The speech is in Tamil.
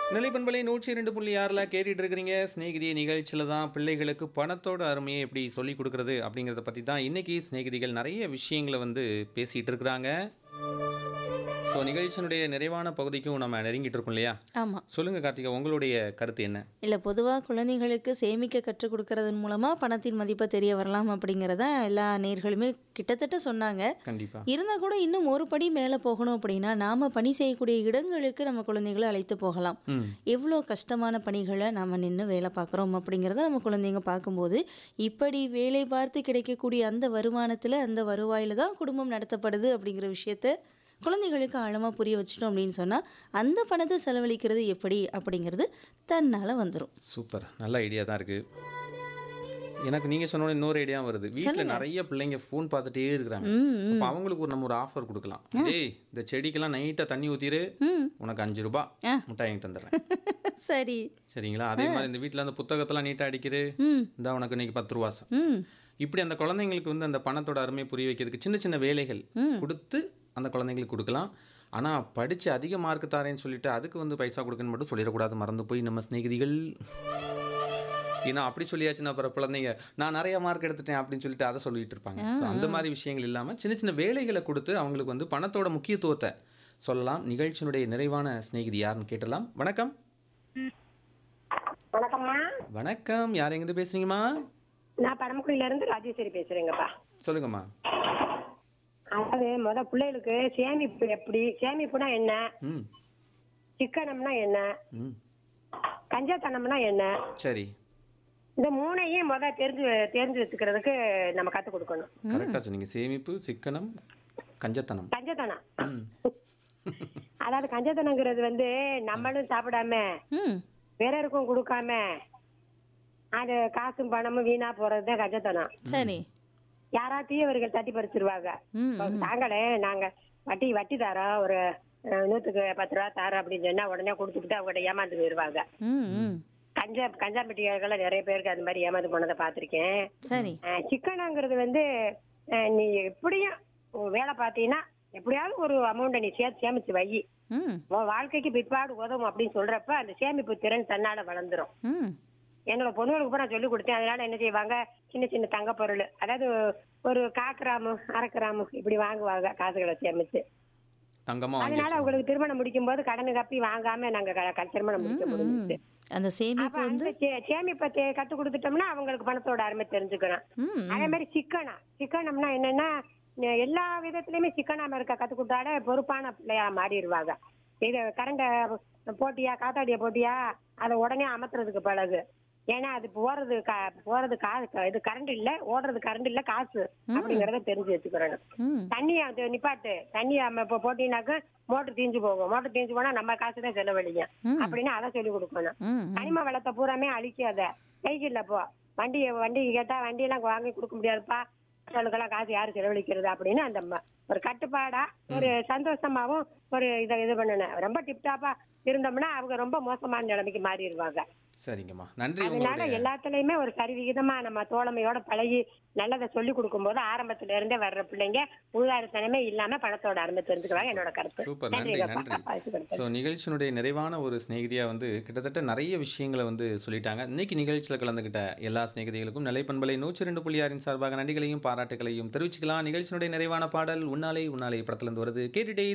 நிலைப்பண்பலை நூற்றி இரண்டு புள்ளி ஆறில் கேட்டுட்டு இருக்கிறீங்க ஸ்நேகிதி நிகழ்ச்சியில் தான் பிள்ளைகளுக்கு பணத்தோட அருமையை எப்படி சொல்லிக் கொடுக்கறது அப்படிங்கிறத பற்றி தான் இன்னைக்கு ஸ்நேகிதிகள் நிறைய விஷயங்களை வந்து பேசிகிட்டு இருக்கிறாங்க ஸோ நிகழ்ச்சியினுடைய நிறைவான பகுதிக்கும் நம்ம நெருங்கிட்டு இருக்கோம் இல்லையா ஆமாம் சொல்லுங்கள் கார்த்திகா உங்களுடைய கருத்து என்ன இல்லை பொதுவாக குழந்தைங்களுக்கு சேமிக்க கற்றுக் கொடுக்கறதன் மூலமாக பணத்தின் மதிப்பை தெரிய வரலாம் அப்படிங்கிறத எல்லா நேர்களுமே கிட்டத்தட்ட சொன்னாங்க கண்டிப்பாக இருந்தால் கூட இன்னும் ஒரு படி மேலே போகணும் அப்படின்னா நாம் பணி செய்யக்கூடிய இடங்களுக்கு நம்ம குழந்தைகளை அழைத்து போகலாம் ம் எவ்வளோ கஷ்டமான பணிகளை நாம் நின்று வேலை பார்க்குறோம் அப்படிங்கிறத நம்ம குழந்தைங்க பார்க்கும்போது இப்படி வேலை பார்த்து கிடைக்கக்கூடிய அந்த வருமானத்தில் அந்த வருவாயில் தான் குடும்பம் நடத்தப்படுது அப்படிங்கிற விஷயத்த குழந்தைகளுக்கு ஆழமாக புரிய வச்சிட்டோம் அப்படின்னு சொன்னால் அந்த பணத்தை செலவழிக்கிறது எப்படி அப்படிங்கிறது தன்னால் வந்துடும் சூப்பர் நல்ல ஐடியா தான் இருக்குது எனக்கு நீங்கள் சொன்ன இன்னொரு ஐடியா வருது வீட்டில் நிறைய பிள்ளைங்க ஃபோன் பார்த்துட்டே இருக்கிறாங்க ம் ம், அப்போ அவங்களுக்கு ஒரு நம்ம ஒரு ஆஃபர் கொடுக்கலாம் ஏய் இந்த செடிக்கெல்லாம் நைட்டாக தண்ணி ஊற்றிரு ம் உனக்கு அஞ்சு ரூபா ஆ. மிட்டாய் வாங்கி தந்துடுறேன் சரி சரிங்களா அதே மாதிரி இந்த வீட்டில் அந்த புத்தகத்தெல்லாம் நீட்டாக அடிக்கிறு ம் இந்த உனக்கு இன்னைக்கு பத்து ரூபா சார் ம் இப்படி அந்த குழந்தைங்களுக்கு வந்து அந்த பணத்தோட அருமை புரிய வைக்கிறதுக்கு சின்ன சின்ன வேலைகள் கொடுத்து அந்த குழந்தைங்களுக்கு கொடுக்கலாம் ஆனால் படித்து அதிக மார்க் தாரேன்னு சொல்லிட்டு அதுக்கு வந்து பைசா கொடுக்கணும்னு மட்டும் சொல்லிடக்கூடாது மறந்து போய் நம்ம சிநேகிதிகள் ஏன்னா அப்படி சொல்லியாச்சுன்னா அப்புறம் குழந்தைங்க நான் நிறைய மார்க் எடுத்துட்டேன் அப்படின்னு சொல்லிட்டு அதை சொல்லிட்டு இருப்பாங்க ஸோ அந்த மாதிரி விஷயங்கள் இல்லாமல் சின்ன சின்ன வேலைகளை கொடுத்து அவங்களுக்கு வந்து பணத்தோட முக்கியத்துவத்தை சொல்லலாம் நிகழ்ச்சியினுடைய நிறைவான சிநேகிதி யாருன்னு கேட்டலாம் வணக்கம் வணக்கம்மா வணக்கம் யார் எங்கேருந்து பேசுறீங்கம்மா நான் பரமக்குடியில இருந்து ராஜேஸ்வரி பேசுறேங்கப்பா சொல்லுங்கம்மா அதாவது முத பிள்ளைகளுக்கு சேமிப்பு எப்படி சேமிப்புனா என்ன ம் சிக்கனம்னா என்ன ம் கஞ்சத்தனம்னா என்ன சரி இந்த மூணையும் முத தெரிஞ்சு தெரிஞ்சு வச்சுக்கிறதுக்கு நம்ம கத்து கொடுக்கணும் கரெக்டாக சொன்னீங்க சேமிப்பு சிக்கனம் கஞ்சத்தனம் கஞ்சத்தனம் ம் அதாவது கஞ்சத்தனங்கிறது வந்து நம்மளும் சாப்பிடாம ம் பிறருக்கும் கொடுக்காம அது காசும் பணமும் வீணா போறதுதான் கஞ்சத்தனம் சரி யாராத்தையும் இவர்கள் தட்டி பறிச்சிருவாங்க ம் இப்ப தாங்களே நாங்க வட்டி வட்டி தரோம் ஒரு அஹ், நூத்துக்கு பத்து ரூபா தரோம் அப்படின்னு சொன்னா உடனே கொடுத்துக்கிட்டு அவங்க ஏமாந்து போயிருவாங்க ம் ம் கஞ்சா கஞ்சாம்பட்டியார்கள் நிறைய பேருக்கு அது மாதிரி ஏமாந்து போனதை பார்த்திருக்கேன் சரி அஹ், சிக்கனங்கிறது வந்து அஹ், நீ எப்படியும் உன் வேலை பார்த்தீங்கன்னா எப்படியாவது ஒரு அமௌண்ட்டை நீ சேர்த்து சேமிச்சு வை ம் உன் வாழ்க்கைக்கு பிற்பாடு உதவும் அப்படின்னு சொல்றப்ப அந்த சேமிப்பு திறன் தன்னால வளர்ந்துரும் ம் என்னோட பொண்ணுகளுக்கு கூட நான் சொல்லி கொடுத்தேன் அதனால என்ன செய்வாங்க சின்ன சின்ன தங்க பொருள் அதாவது ஒரு கா கிராமு அரை கிராமு இப்படி வாங்குவாங்க காசுகளை சேமிச்சு தங்கமாக வாங்கி அதனால அவங்களுக்கு திருமணம் முடிக்கும் போது கடனை கப்பி வாங்காம நாங்க க- க- திருமணம் முடிக்க முடிஞ்சுச்சு அந்த அப்ப சேமிப்பு வந்து அந்த சே- சேமிப்பை தே- கத்து கொடுத்துட்டோம்னா அவங்களுக்கு பணத்தோட அருமை தெரிஞ்சுக்கணும் ம் அதே மாதிரி சிக்கனம் சிக்கனம்னா என்னன்னா ந- எல்லா விதத்திலயுமே சிக்கனாம இருக்க கத்து கொடுத்தாலே பொறுப்பான பிள்ளையா மாறிடுவாங்க இது கரண்ட போட்டியா காத்தாடிய போட்டியா அதை உடனே அமர்த்துறதுக்கு பழகு ஏன்னா அது போறது கா- போறது காசு இது கரண்ட் இல்ல ஓடுறது கரண்ட் இல்ல காசு அப்படிங்கறத தெரிஞ்சு வச்சுக்கிறணும் ம் தண்ணிய அது நிப்பாட்டு தண்ணிய நம்ம இப்போ போட்டீங்கன்னாக்க மோட்டர் தீஞ்சு போகும் மோட்டர் தீஞ்சு போனா நம்ம காசு தான் செலவழிக்கும் ம். அப்படின்னு அதை சொல்லி கொடுக்கணும் ம் கனிம வளத்தை பூராமே அழிக்காத சைக்கிள்ல போ வண்டி வண்டி கேட்டா வண்டியெல்லாம் வாங்கி கொடுக்க முடியாதுப்பா அவளுக்கெல்லாம் காசு யாரு செலவழிக்கிறது அப்படின்னு அந்த ம- ஒரு கட்டுப்பாடா ஒரு சந்தோஷமாவும் ஒரு இதை இது பண்ணணும் ரொம்ப டிப்டாப்பா இருந்தோம்னா அவங்க ரொம்ப மோசமான நிலைமைக்கு மாறிடுவாங்க சரிங்கம்மா நன்றி அதனால உங்களுடைய எல்லாத்துலயுமே ஒரு சரிவிகிதமா நம்ம தோழமையோட பழகி நல்லதை சொல்லி கொடுக்கும்போது ஆரம்பத்துல இருந்தே வர்ற பிள்ளைங்க ஊதாரித்தனமே இல்லாம பணத்தோட அருமை தெரிஞ்சுக்கிறாங்க என்னோட கருத்து சூப்பர் நன்றி நன்றிங்கப்பா. நன்றி வாய்ப்பு கொடுத்ததுக்கு. ஸோ நிகழ்ச்சியினுடைய நிறைவான ஒரு சிநேகிதியாக வந்து கிட்டத்தட்ட நிறைய விஷயங்களை வந்து சொல்லிட்டாங்க இன்னைக்கு நிகழ்ச்சியில் கலந்துக்கிட்ட எல்லா சிநேகிதிகளுக்கும் நிலைப்பண்பலை நூற்றி ரெண்டு புள்ளியாரின் சார்பாக நன்றிகளையும் பாராட்டுகளையும் தெரிவிச்சுக்கலாம் நிகழ்ச்சியினுடைய நிறைவான பாடல் உன்னாலே உன்னாலே படத்துலேருந்து வருது கேட்டுட்டே